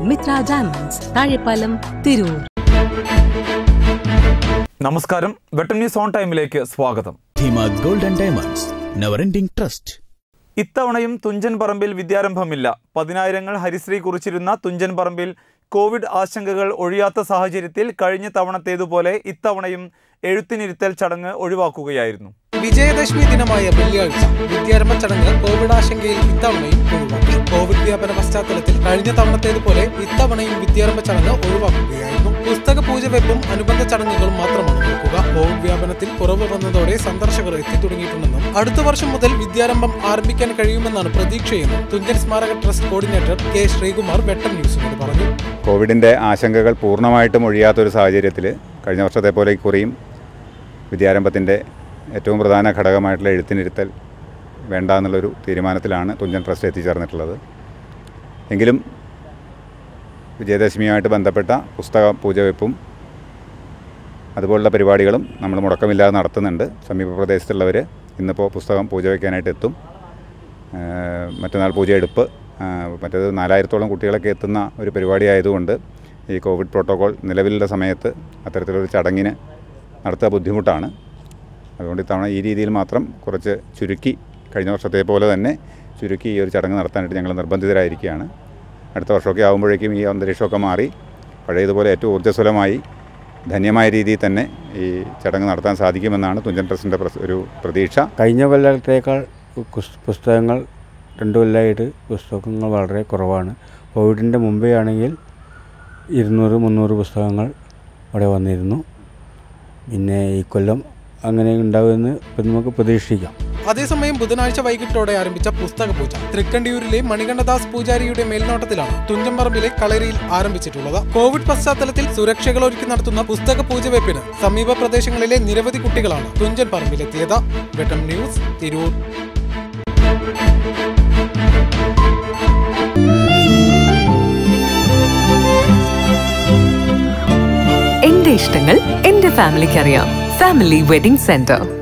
Mitra diamonds Thazhepalam Tirur നമസ്കാരം വെട്ടം news on ടൈമിലേക്ക് സ്വാഗതം Dheema gold and diamonds never ending trust ഇത്തവണയും തുഞ്ചൻ പറമ്പിൽ വിദ്യാരംഭമില്ല പതിനായിരങ്ങൾ ഹരിശ്രീ കുറിച്ചിരുന്ന തുഞ്ചൻ പറമ്പിൽ കോവിഡ് ആശങ്കകൾ ഒഴിയാത്ത സാഹചര്യത്തിൽ കഴിഞ്ഞ തവണത്തേതുപോലെ ഇത്തവണയും എഴുത്തിനിരുത്തൽ ചടങ്ങ് ഒഴിവാക്കുകയായിരുന്നു വിജയദശമി ദിനമായ വെള്ളിയാഴ്ച വിദ്യാരംഭ ചടങ്ങ് കോവിഡ് ആശങ്കയിൽ ഇത്തവണയും ഒഴിവാക്കി കോവിഡ് വ്യാപന പശ്ചാത്തലത്തിൽ കഴിഞ്ഞ തവണത്തേതുപോലെ ഇത്തവണയും വിദ്യാരംഭ ചടങ്ങ് ഒഴിവാക്കുകയായിരുന്നു പുസ്തക പൂജ വെപ്പും അനുബന്ധ ചടങ്ങുകളും മാത്രമാണ് നടക്കുക കോവിഡ് വ്യാപനത്തിൽ കുറവ് വന്നതോടെ സന്ദർശകർ എത്തിത്തുടങ്ങിയിട്ടുണ്ടെന്നും അടുത്ത വർഷം മുതൽ വിദ്യാരംഭം ആരംഭിക്കാൻ കഴിയുമെന്നാണ് പ്രതീക്ഷയെന്നും തുഞ്ചൻ സ്മാരക ട്രസ്റ്റ് കോർഡിനേറ്റർ കെ ശ്രീകുമാർ വെട്ടം ന്യൂസിനോട് പറഞ്ഞു കോവിഡിൻ്റെ ആശങ്കകൾ പൂർണ്ണമായിട്ടും ഒഴിയാത്തൊരു സാഹചര്യത്തിൽ കഴിഞ്ഞ വർഷത്തെ പോലെ ഇക്കുറിയും വിദ്യാരംഭത്തിൻ്റെ ഏറ്റവും പ്രധാന ഘടകമായിട്ടുള്ള എഴുത്തിനിരുത്തൽ വേണ്ട എന്നുള്ളൊരു തീരുമാനത്തിലാണ് തുഞ്ചൻ ട്രസ്റ്റ് എത്തിച്ചേർന്നിട്ടുള്ളത് എങ്കിലും വിജയദശമിയുമായിട്ട് ബന്ധപ്പെട്ട പുസ്തക പൂജവെപ്പും അതുപോലുള്ള പരിപാടികളും നമ്മൾ മുടക്കമില്ലാതെ നടത്തുന്നുണ്ട് സമീപ പ്രദേശത്തുള്ളവർ ഇന്നിപ്പോൾ പുസ്തകം പൂജ വയ്ക്കാനായിട്ട് എത്തും ഏഹ് മറ്റന്നാൾ പൂജ എടുപ്പ് ഏഹ് മറ്റേത് നാലായിരത്തോളം കുട്ടികളൊക്കെ എത്തുന്ന ഒരു പരിപാടി ആയതുകൊണ്ട് ഈ കോവിഡ് പ്രോട്ടോകോൾ നിലവിലുള്ള സമയത്ത് അത്തരത്തിലൊരു ചടങ്ങിന് നടത്തുക ബുദ്ധിമുട്ടാണ് അതുകൊണ്ട് ഇത്തവണ ഈ രീതിയിൽ മാത്രം കുറച്ച് ചുരുക്കി കഴിഞ്ഞ വർഷത്തെ പോലെ തന്നെ ചുരുക്കി ഈ ഒരു ചടങ്ങ് നടത്താനായിട്ട് ഞങ്ങൾ നിർബന്ധിതരായിരിക്കുകയാണ് അടുത്ത വർഷമൊക്കെ ആകുമ്പോഴേക്കും ഈ അന്തരീക്ഷമൊക്കെ മാറി പഴയതുപോലെ ഏറ്റവും ഊർജ്ജസ്വലമായി ധന്യമായ രീതിയിൽ തന്നെ ഈ ചടങ്ങ് നടത്താൻ സാധിക്കുമെന്നാണ് തുഞ്ചൻ ട്രസ്റ്റിൻ്റെ പ്രസ്- ഒരു പ്രതീക്ഷ കഴിഞ്ഞ കൊല്ലത്തേക്കാൾ കുസ്- പുസ്തകങ്ങൾ രണ്ട് കൊല്ലമായിട്ട് പുസ്തകങ്ങൾ വളരെ കുറവാണ് കോവിഡിൻ്റെ മുമ്പേ ആണെങ്കിൽ ഇരുന്നൂറ് മുന്നൂറ് പുസ്തകങ്ങൾ അവിടെ വന്നിരുന്നു പിന്നെ ഈ കൊല്ലം അങ്ങനെ ഉണ്ടാവുമെന്ന് ഇപ്പം നമുക്ക് പ്രതീക്ഷിക്കാം അതേസമയം ബുധനാഴ്ച വൈകിട്ടോടെ ആരംഭിച്ച പുസ്തക പൂജ തൃക്കണ്ടിയൂരിലെ മണികണ്ഠദാസ് പൂജാരിയുടെ മേൽനോട്ടത്തിലാണ് തുഞ്ചമ്പറമ്പിലെ കളരിയിൽ ആരംഭിച്ചിട്ടുള്ളത് കോവിഡ് പശ്ചാത്തലത്തിൽ സുരക്ഷകൾ ഒരുക്കി നടത്തുന്ന പുസ്തക പൂജ വെപ്പിന് സമീപ പ്രദേശങ്ങളിലെ നിരവധി കുട്ടികളാണ് തുഞ്ചൻ പറമ്പിലെത്തിയത് വെട്ടം ന്യൂസ് തിരൂർ എന്റെ ഇഷ്ടങ്ങൾ എന്റെ ഫാമിലിക്ക് അറിയാം ഫാമിലി വെഡിംഗ് സെന്റർ